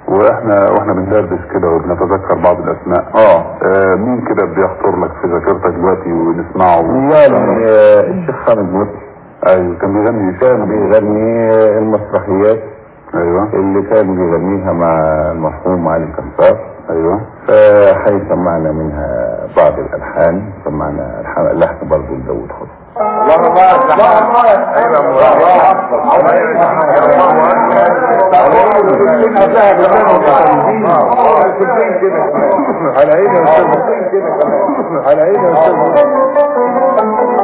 واحنا واحنا بندردش كده وبنتذكر بعض الاسماء اه آه مين كده بيخطر لك في ذاكرتك دلوقتي ونسمعه يعني آه، الشيخ حامد موسى ايوه كان بيغني كان بيغني المسرحيات ايوه اللي كان بيغنيها مع المرحوم علي كسار ايوه فهيسمعنا منها بعض الالحان سمعنا الح- اللحن برضه لداود خضر على عيني يا استاذ على عيني يا استاذ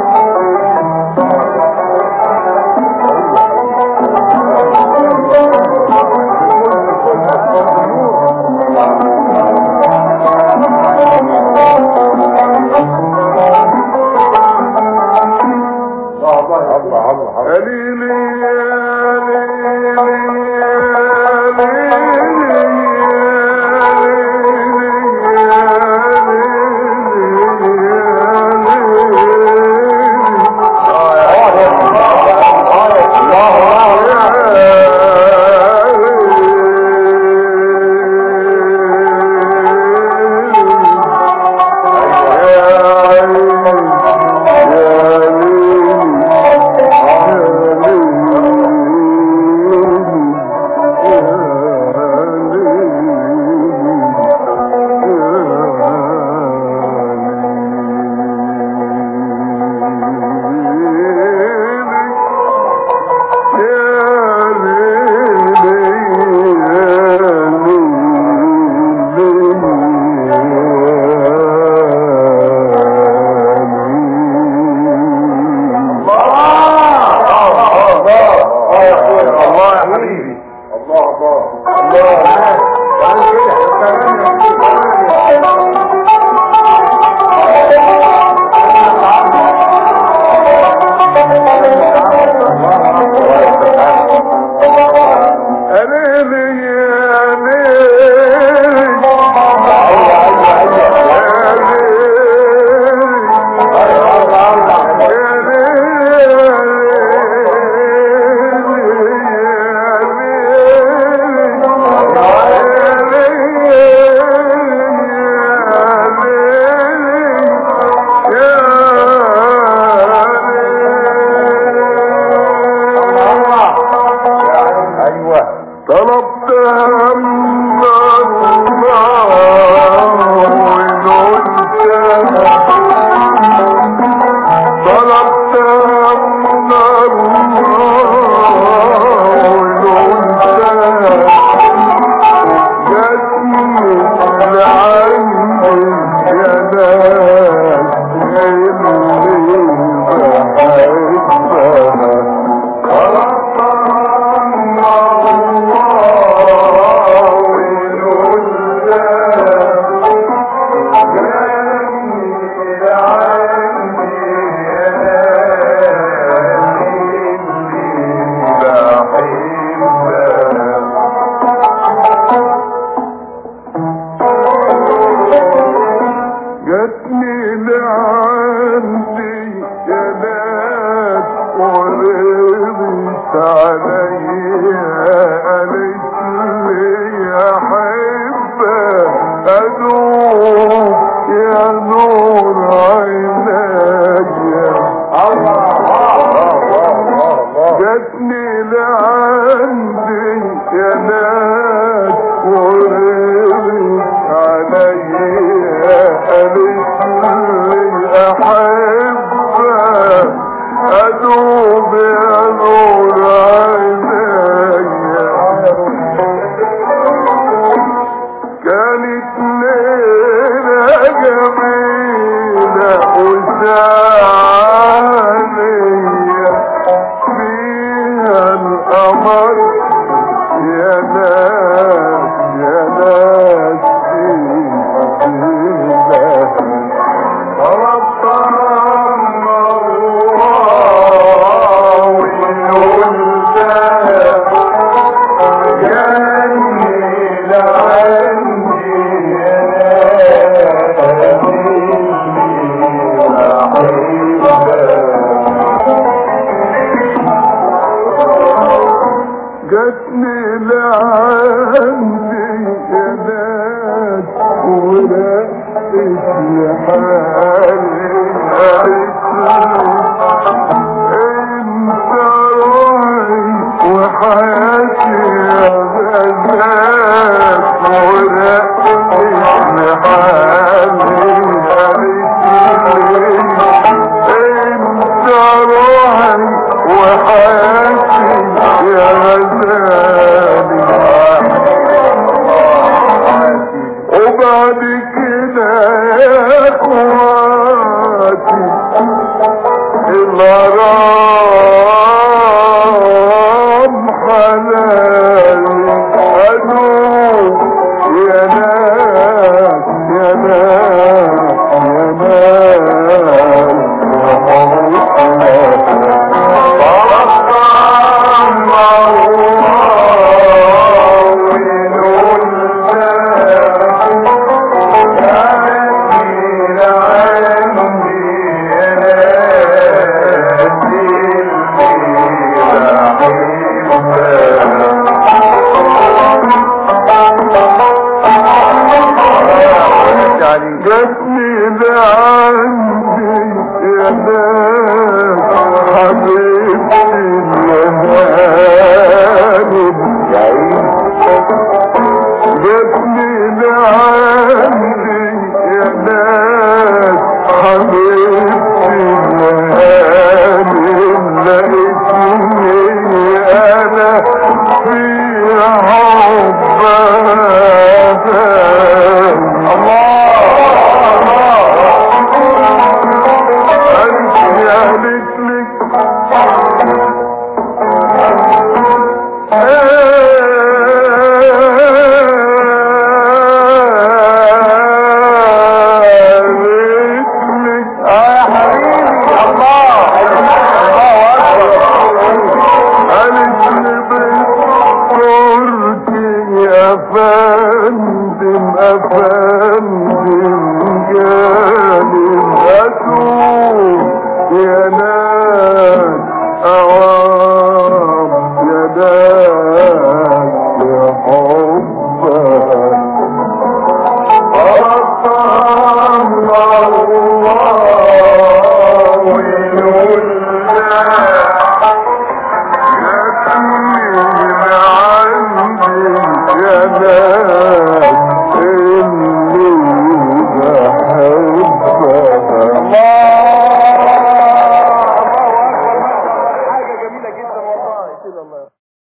الله يا حبيبي الله الله طلبت ناس ورقت لحالي انت روحي وحياتي يا غزال ورقت لحالي انت روحي وحياتي يا غزالي وبعد كده يا اخواتي الغرام حلالي ادوب يا ناس يا ناس يا جاتني ده عندي يا ناس حبيبتي الهانم جاتني ده عندي يا ناس حبيبتي الهانم لقيتني انا في أفندم أفندم